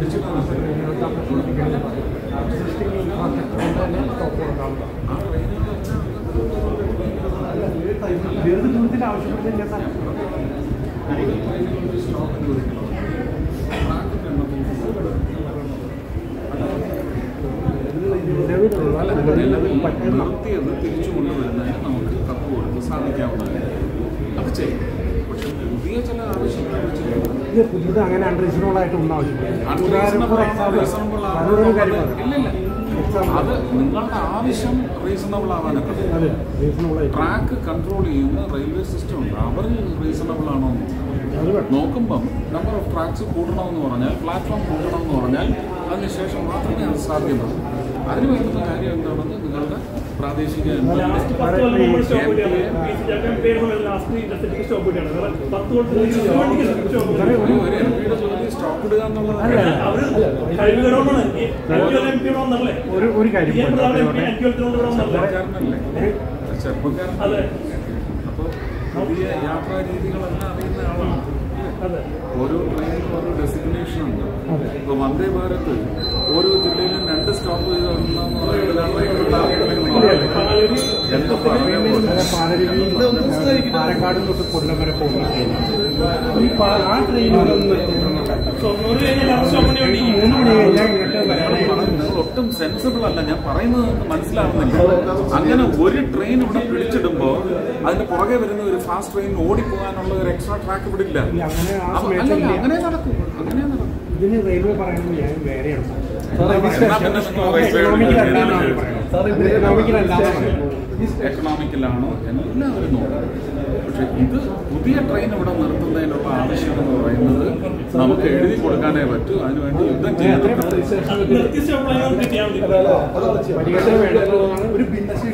ആ ട്രെയിനുകൾ ദീർഘദൂരത്തിന്റെ ആവശ്യപ്പെട്ടില്ല സാർ നിലവിലുള്ള നിലവിൽ പറ്റുന്ന നിർത്തിയത് തിരിച്ചു കൊണ്ടുവരുന്നതിന് നമുക്ക് കപ്പ് കൊടുത്ത് സാധിക്കാവുന്നതാണ് അത് ചെയ്യും പക്ഷെ പുതിയ ചില ആവശ്യങ്ങൾ വെച്ച് ഇത് പുതിയത് അങ്ങനെ അൺറീസണബിൾ ആയിട്ട് ഒന്നും ആവശ്യമില്ല ഉദാഹരണം ഫോർ എക്സാമ്പിൾ അതൊരു കാര്യമാണ് ഇല്ലില്ല അത് നിങ്ങളുടെ ആവശ്യം റീസണബിൾ ആവാനൊക്കെ അതെ റീസണബിൾ ആയിട്ട് ട്രാക്ക് കൺട്രോൾ ചെയ്യുന്ന റെയിൽവേ സിസ്റ്റം ഉണ്ട് അവർ റീസണബിൾ ആണോ എന്ന് നോക്കണം. അത് വേണം നോക്കുമ്പം നമ്പർ ഓഫ് ട്രാക്സ് കൂട്ടണമെന്ന് പറഞ്ഞാൽ പ്ലാറ്റ്ഫോം കൂട്ടണമെന്ന് പറഞ്ഞാൽ അതിനുശേഷം മാത്രമേ അത് സാധ്യമാകൂ അതിന് വേണ്ടുന്ന കാര്യം എന്താണെന്ന് നിങ്ങളുടെ പ്രാദേശിക ലാസ്റ്റ് പത്ത് കൊല്ലം നമ്മൾ സ്റ്റോപ്പ് കിട്ടിയാണ് പി സി ചാക്കൻ പേര് ലാസ്റ്റ് ഇൻഡസ്ട്രിക്ക് സ്റ്റോപ്പ് കിട്ടിയാണ് കാരണം പത്ത് കൊല്ലം സ്റ്റോപ്പ് സാറേ, ഒരു ഒരു എം പിയുടെ ജോലി സ്റ്റോപ്പ് ഇടുക എന്നുള്ളത് അല്ല, അവര് കഴിവുകളോടാണ് എം പി വന്നല്ലേ ഒരു ഒരു കാര്യം പി എം പ്രധാന എം പി പറയട്ടെ. അഞ്ചുകൊല്ലത്തിനോട് ഇവിടെ വന്നല്ലേ ചെറുപ്പക്കാരനല്ലേ ചെറുപ്പക്കാരൻ അതെ അപ്പോൾ പുതിയ യാത്രാ രീതികളെല്ലാം അറിയുന്ന ആളാണ് അതെ ഓരോ ട്രെയിനിനും ഓരോ ഡെസിഗ്നേഷൻ ഉണ്ട് ഇപ്പൊ വന്ദേ ഭാരത് ഓരോ ജില്ലയിലും രണ്ട് സ്റ്റോപ്പ് ചെയ്ത് വരണമെന്ന് പറയുന്നത് ആ ട്രെയിനിലുള്ള ആളുകളെ പാലരി എന്താ പറയാൻ അതെ, പാലരുവി, പാലക്കാട് തൊട്ട് കൊല്ലം വരെ പോകുന്ന ട്രെയിൻ ഈ പാ- ആ ട്രെയിനുകളൊന്നും ഷൊർണൂർ കഴിഞ്ഞാൽ ലാസ്റ്റ് സ്റ്റോപ്പ് വേണ്ടി മൂന്ന് മണി കഴിഞ്ഞാൽ ഇങ്ങോട്ട് വരാനായിട്ട് നിങ്ങൾ ഒട്ടും സെൻസിബിൾ അല്ല ഞാൻ പറയുന്നത് നിങ്ങൾക്ക് മനസ്സിലാവുന്നില്ല അങ്ങനെ ഒരു ട്രെയിൻ ഇവിടെ പിടിച്ചിടുമ്പോ അതിന്റെ പുറകെ വരുന്ന ഒരു ഫാസ്റ്റ് ട്രെയിൻ ഓടിപ്പോകാനുള്ള ഒരു എക്സ്ട്രാ ട്രാക്ക് ഇവിടെ ഇല്ല ഇല്ല, അങ്ങനെ ആ അപ്പൊ സമയത്ത് അല്ലല്ല, ഇല്ല. അങ്ങനെ നടക്കും അങ്ങനെ നടക്കും ഇതിന് റെയിൽവേ പറയുന്നത് ഞാൻ വേറെയാണ് എന്നാ പിന്നെ നിങ്ങൾ റെയിൽവേ എക്കണോമിക്കൽ എടുക്കുന്നത് അല്ലാന്നാണ് പറയുന്നത് എക്കണോമിക്കൽ അല്ലാന്നാണ് പറയുന്നത് എക്കണോമിക്കലാണോ എല്ലാവരും നോക്കും പക്ഷെ ഇത് പുതിയ ട്രെയിൻ ഇവിടെ നിർത്തുന്നതിനുള്ള ആവശ്യം എന്ന് പറയുന്നത് നമുക്ക് എഴുതി കൊടുക്കാനേ പറ്റൂ അതിനുവേണ്ടി യുദ്ധം ചെയ്യാൻ നിർത്തി സ്റ്റോപ്പ് ലൈൻ കിട്ടിയാൽ മതി പരിഗണന വേണ്ടതുള്ളതാണ് ഒരു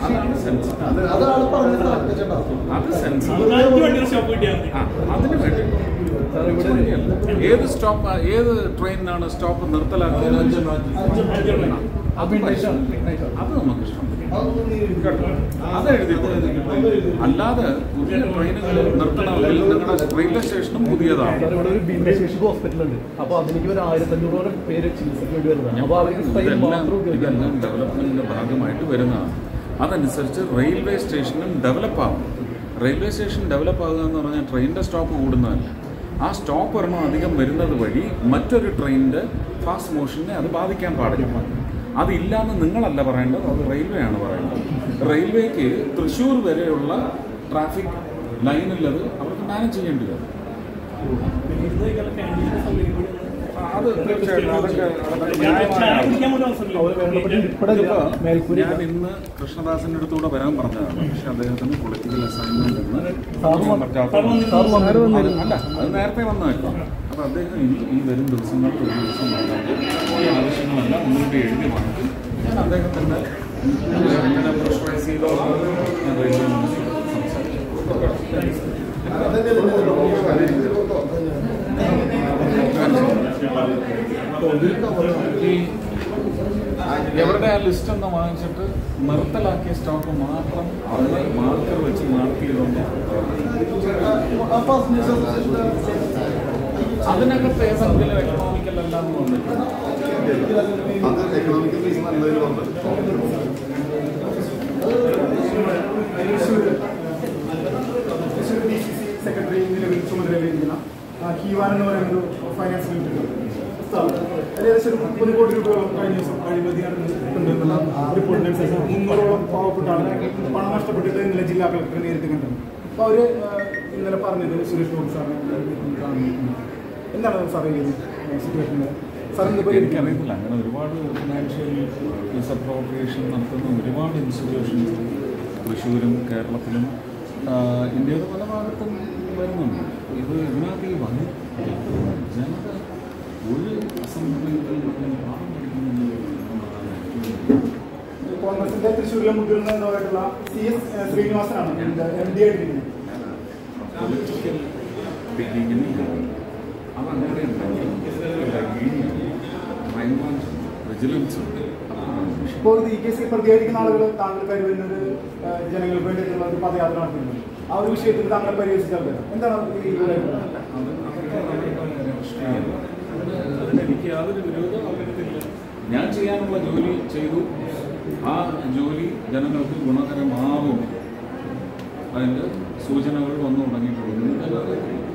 അത് സെൻസിബിൾ അഞ്ച് വണ്ടിയുടെ സ്റ്റോപ്പ് കിട്ടിയാൽ മതി ആ, അതിന് വേണ്ടി ഏത് സ്റ്റോപ്പ് ഏത് ട്രെയിനിനാണ് സ്റ്റോപ്പ് നിർത്തലാക്കിയത് അഞ്ചെണ്ണം അത് പരിശോധന. അത് നമുക്ക് ഇഷ്ടം അത് എഴുതി കൊടുക്കും. അല്ലാതെ പുതിയ ട്രെയിനുകൾ നിർത്തണമെങ്കിൽ നിങ്ങളുടെ റെയിൽവേ സ്റ്റേഷനും പുതിയതാണ് ഇവിടെ ഒരു ഭിന്നശേഷിക്ക് ഹോസ്പിറ്റൽ ഉണ്ട് അപ്പൊ അതിലേക്ക് ഒരു ആയിരത്തഞ്ഞൂറോളം പേര് ചികിത്സയ്ക്ക് വേണ്ടി വരുന്നതാണ് അപ്പൊ അവർക്ക് ട്രെയിൻ ഇതെല്ലാം മാത്രം ഉപയോഗിക്കാൻ ഇതെല്ലാം ഡെവലപ്മെന്റിന്റെ ഭാഗമായിട്ട് വരുന്നതാണ് അതനുസരിച്ച് റെയിൽവേ സ്റ്റേഷനും ഡെവലപ്പ് ആവും റെയിൽവേ സ്റ്റേഷൻ ഡെവലപ്പ് ആകുക എന്ന് പറഞ്ഞാൽ ട്രെയിനിന്റെ സ്റ്റോപ്പ് കൂടുന്നതല്ല ആ സ്റ്റോപ്പ് ഒരെണ്ണം അധികം വരുന്നത് വഴി മറ്റൊരു ട്രെയിനിന്റെ ഫാസ്റ്റ് മോഷനെ അത് ബാധിക്കാൻ പാടില്ല അതില്ലാന്ന് നിങ്ങളല്ല പറയേണ്ടത് അത് റെയിൽവേ ആണ് പറയേണ്ടത് റെയിൽവേക്ക് തൃശ്ശൂർ വരെയുള്ള ട്രാഫിക് ലൈനിൽ അത് അവർക്ക് മാനേജ് ചെയ്യേണ്ടി വരും പിന്നെ ഇത് ഇങ്ങനെ ക്യാൻറ്റീനിന്റെ സൗകര്യം കൂടി ഒന്ന് അത് തീർച്ചയായിട്ടും അതൊക്കെ അതൊക്കെ ചായ ന്യായമായ കുടിക്കാൻ പോലും അവസരമില്ല ഇവിടെ ഇല്ല. മേൽക്കൂരി ഞാൻ ഇന്ന് കൃഷ്ണദാസിന്റെ അടുത്തൂടെ വരാൻ പറഞ്ഞതാണ് പക്ഷെ അദ്ദേഹത്തിന് പൊളിറ്റിക്കൽ അസൈൻമെന്റ് സാറ് വന്ന് സാറ് വന്നിരുന്നു അല്ല അത് നേരത്തെ വന്നതായിരുന്നു അപ്പൊ അദ്ദേഹം ഇനി ഈ വരും ദിവസങ്ങളിൽ ഒരു ദിവസം വന്നിട്ട് ഈ ആവശ്യങ്ങളെല്ലാം ഒന്നുകൂടി എഴുതി വാങ്ങി ഞാൻ അദ്ദേഹത്തിന്റെ ഇങ്ങനെ പ്രഷറൈസ് ചെയ്തോ ഞാൻ റെയിൽവേ മിനിസ്റ്ററോട് സംസാരിച്ചു ഈ എവരുടെ ആ ലിസ്റ്റ് ഒന്ന് വാങ്ങിച്ചിട്ട് നിർത്തലാക്കിയ സ്റ്റോക്ക് മാത്രം അവിടെ മാർക്കർ വെച്ച് മാർക്ക് ചെയ്തുകൊണ്ട് അതിനകത്ത് ഏതെങ്കിലും എക്കണോമിക്കൽ എല്ലാം വന്നിട്ടുണ്ട് അത് എക്കണോമിക്കൽ റീസൺ എന്തെങ്കിലും ഉണ്ട് സെക്രട്ടറി നിലവിൽ ചുമതലയിലിരിക്കുന്ന ഹീവാൻ എന്ന് പറയുന്ന ഒരു ഫൈനാൻസ് ലിമിറ്റഡ് സ്ഥാപനം അതിൽ ഏകദേശം ഒരു മുപ്പത് കോടി രൂപയോളം കഴിഞ്ഞ ദിവസം അഴിമതി നടന്നിട്ടുണ്ടെന്നുള്ള റിപ്പോർട്ടിനനുസരിച്ച് മുന്നൂറോളം പാവപ്പെട്ട ആളുകൾ പണം നഷ്ടപ്പെട്ടിട്ട് ഇന്നലെ ജില്ലാ കളക്ടറെ നേരിട്ട് കണ്ടിട്ടുണ്ട് അപ്പോൾ അവർ ഇന്നലെ പറഞ്ഞത് സുരേഷ് ഗോപി സാറിനെ കാണുന്നു എന്താണ് സാർ ഈ സിറ്റുവേഷനിൽ സാർ എന്ത് പരിഹരിക്കാൻ എനിക്കറിയത്തില്ല അങ്ങനെ ഒരുപാട് ഫിനാൻഷ്യൽ മിസ്അപ്രോപ്രിയേഷൻ നടത്തുന്ന ഒരുപാട് ഇൻസ്റ്റിറ്റ്യൂഷൻസ് തൃശ്ശൂരും കേരളത്തിലും ആ, ഇന്ത്യയുടെ പല ഭാഗത്തും വരുന്നുണ്ട് ഇത് ഇതിനകത്ത് ഈ വന്നി ജനത ഒരു അസംബ്ലിയിൽ നിന്നും ഭാഗം എടുക്കുന്നുണ്ട് കോൺഗ്രസിന്റെ തൃശ്ശൂരിലെ മുതിർന്ന നേതാവായിട്ടുള്ള സി എസ് ശ്രീനിവാസനാണ് എം ഡി ആയിട്ടിരിക്കുന്നത് പൊളിറ്റിക്കൽ തിങ്കിങ്ങിന് അതങ്ങനെ ഉണ്ടെങ്കിൽ ക്രൈംബ്രാഞ്ച് വിജിലൻസ് ഉണ്ട് ഇപ്പോൾ ഈ കേസിൽ പ്രതികരിക്കുന്ന ആളുകൾ താങ്കൾ കരുതുന്നത് ജനങ്ങൾക്ക് വേണ്ടിയിട്ടുള്ള ഒരു പദയാത്ര നടത്തുന്നുണ്ട് ആ ഒരു വിഷയത്തിൽ താങ്കൾ പരിഹരിച്ചാൽ എന്താണ് ഈ അത് അതൊക്കെ അവരുടെ രാഷ്ട്രീയം അതിന് എനിക്ക് യാതൊരു വിരോധവും അവരെടുത്തില്ല ഞാൻ ചെയ്യാനുള്ള ജോലി ചെയ്തു ആ ജോലി ജനങ്ങൾക്ക് ഗുണകരമാവും അതിൻ്റെ സൂചനകൾ വന്നു തുടങ്ങിയിട്ടുണ്ട്